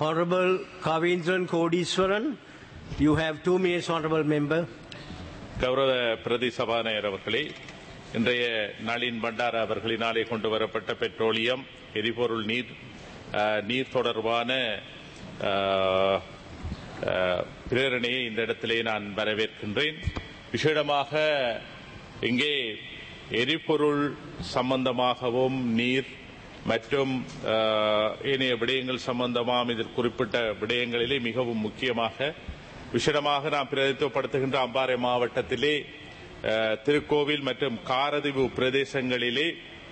Honorable Kavindran Kodiswaran, you have two minutes, Honorable Member. கௌரவ பிரதி சபாநாயகர் அவர்களே இன்றைய நளின் பண்டார அவர்களினாலே கொண்டு வரப்பட்ட பெட்ரோலியம் எரிபொருள் நீர் அஹ், நீர் தொடர்பான அஹ், அஹ், பிரேரணையை இந்த இடத்திலே நான் வரவேற்கின்றேன் விசேடமாக இங்கே எரிபொருள் சம்பந்தமாகவும் நீர் மற்றும் அஹ், ஏனைய விடயங்கள் சம்பந்தமாம் இதில் குறிப்பிட்ட விடயங்களிலே மிகவும் முக்கியமாக விஷயமாக நாம் பிரதித்துவப்படுத்துகின்ற அம்பாறை மாவட்டத்திலே அஹ், திருக்கோவில் மற்றும் காரதிவு பிரதேசங்களிலே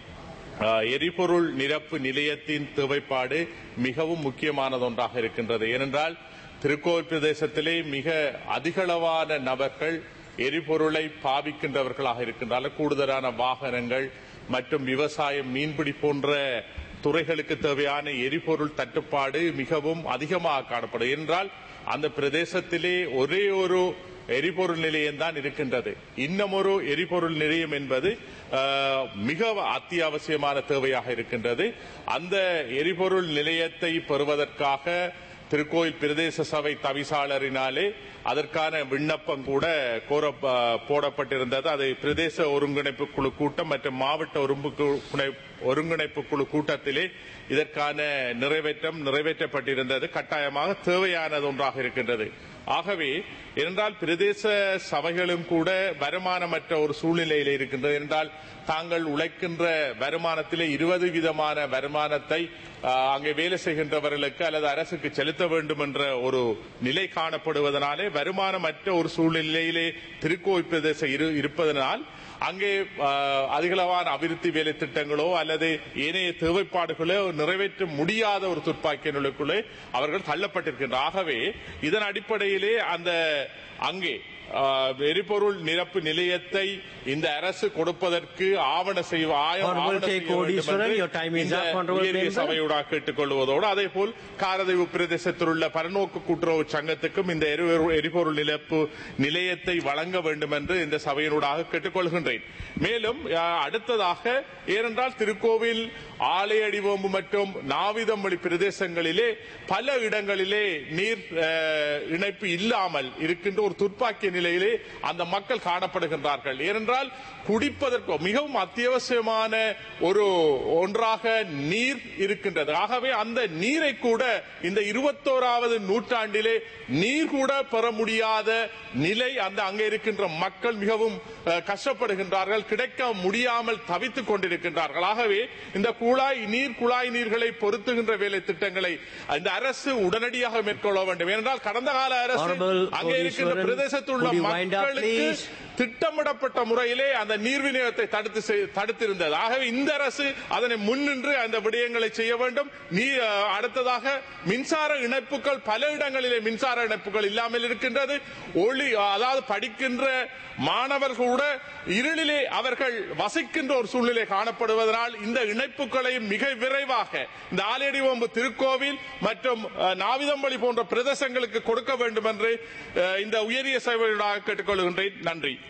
அஹ், எரிபொருள் நிரப்பு நிலையத்தின் தேவைப்பாடு மிகவும் முக்கியமானது ஒன்றாக இருக்கின்றது ஏனென்றால் திருக்கோவில் பிரதேசத்திலே மிக அதிகளவான நபர்கள் எரிபொருளை பாவிக்கின்றவர்களாக இருக்கின்றார்கள் கூடுதலான வாகனங்கள் மற்றும் விவசாயம் மீன்பிடி போன்ற துறைகளுக்கு தேவையான எரிபொருள் தட்டுப்பாடு மிகவும் அதிகமாக காணப்படும் என்றால் அந்த பிரதேசத்திலே ஒரே ஒரு எரிபொருள் நிலையம் தான் இருக்கின்றது இன்னும் ஒரு எரிபொருள் நிலையம் என்பது அஹ், மிக அத்தியாவசியமான தேவையாக இருக்கின்றது அந்த எரிபொருள் நிலையத்தை பெறுவதற்காக திருக்கோயில் பிரதேச சபை தவிசாளரினாலே அதற்கான விண்ணப்பம் கூட கோர போடப்பட்டிருந்தது அது பிரதேச ஒருங்கிணைப்பு குழு கூட்டம் மற்றும் மாவட்ட ஒருங்கு- ஒருங்கிணைப்பு குழு கூட்டத்திலே இதற்கான நிறைவேற்றம் நிறைவேற்றப்பட்டிருந்தது கட்டாயமாக தேவையானது ஒன்றாக இருக்கின்றது ஆகவே என்றால் பிரதேச சபைகளும் கூட வருமானமற்ற ஒரு சூழ்நிலையில் இருக்கின்றது என்றால் தாங்கள் உழைக்கின்ற வருமானத்திலே இருபது விதமான வருமானத்தை ஆஹ், அங்கே வேலை செய்கின்றவர்களுக்கு அல்லது அரசுக்கு செலுத்த வேண்டும் என்ற ஒரு நிலை காணப்படுவதனாலே வருமானமற்ற ஒரு சூழ்நிலையிலே திருக்கோயில் பிரதேசம் இரு- இருப்பதனால் அங்கே ஆஹ், அதிகளவான அபிவிருத்தி வேலை திட்டங்களோ அல்லது ஏனைய தேவைப்பாடுகளோ நிறைவேற்ற முடியாத ஒரு துப்பாக்கிய நிலைக்குள்ளே அவர்கள் தள்ளப்பட்டிருக்கின்றனர் ஆகவே இதன் அடிப்படையிலே அந்த அங்கே ஆஹ், எரிபொருள் நிரப்பு நிலையத்தை இந்த அரசு கொடுப்பதற்கு ஆவண செய்வ ஆய- Honorable ஆவண K. செய்ய வேண்டும் Kodiswaran, என்று your time is இந்த up, Honorable உயரிய Member. சபையூடாக கேட்டுக்கொள்வதோடு அதே போல் காரதீவு பிரதேசத்தில் உள்ள பரநோக்கு கூட்டுறவு சங்கத்துக்கும் இந்த எரிபொருள் எரிபொருள் நிலப்பு நிலையத்தை வழங்க வேண்டும் என்று இந்த சபையினூடாக கேட்டுக்கொள்கின்றேன் மேலும் அஹ், அடுத்ததாக ஏனென்றால் திருக்கோவில் ஆலையடிவோம்பு மற்றும் நாவிதமொழி பிரதேசங்களிலே பல இடங்களிலே நீர் அஹ், இணைப்பு இல்லாமல் இருக்கின்ற ஒரு துர்ப்பாக்கிய நிலையிலே அந்த மக்கள் காணப்படுகின்றார்கள் ஏனென்றால் குடிப்பதற்கு மிகவும் அத்தியாவசியமான ஒரு ஒன்றாக நீர் இருக்கின்றது ஆகவே அந்த நீரை கூட இந்த இருபத்தோராவது நூற்றாண்டிலே நீர் கூட பெற முடியாத நிலை அந்த அங்கே இருக்கின்ற மக்கள் மிகவும் அஹ், கஷ்டப்படுகின்றார்கள் கிடைக்க முடியாமல் தவித்துக் கொண்டிருக்கின்றார்கள் ஆகவே இந்த குழாய் நீர் குழாய் நீர்களை பொருத்துகின்ற வேலை திட்டங்களை இந்த அரசு உடனடியாக மேற்கொள்ள வேண்டும் ஏனென்றால் கடந்த கால அரசு Honorable அங்கே இருக்கின்ற Kodiswaran, பிரதேசத்தில் உள்ள could you wind up, மக்களுக்கு please? திட்டமிடப்பட்ட முறையிலே அந்த நீர் விநியோகத்தை தடுத்து செய்- தடுத்திருந்தது ஆகவே இந்த அரசு அதனை முன்னின்று அந்த விடயங்களை செய்ய வேண்டும் நீ அஹ், அடுத்ததாக மின்சார இணைப்புகள் பல இடங்களிலே மின்சார இணைப்புகள் இல்லாமல் இருக்கின்றது ஒளி அதாவது படிக்கின்ற மாணவர்கள் கூட இருளிலே அவர்கள் வசிக்கின்ற ஒரு சூழ்நிலை காணப்படுவதனால் இந்த இணைப்புகளை மிக விரைவாக இந்த ஆலேடிவம்பு திருக்கோவில் மற்றும் அஹ், நாவிதம்பள்ளி போன்ற பிரதேசங்களுக்கு கொடுக்க வேண்டும் என்று அஹ், இந்த உயரிய சேவையாக கேட்டுக்கொள்கின்றேன் நன்றி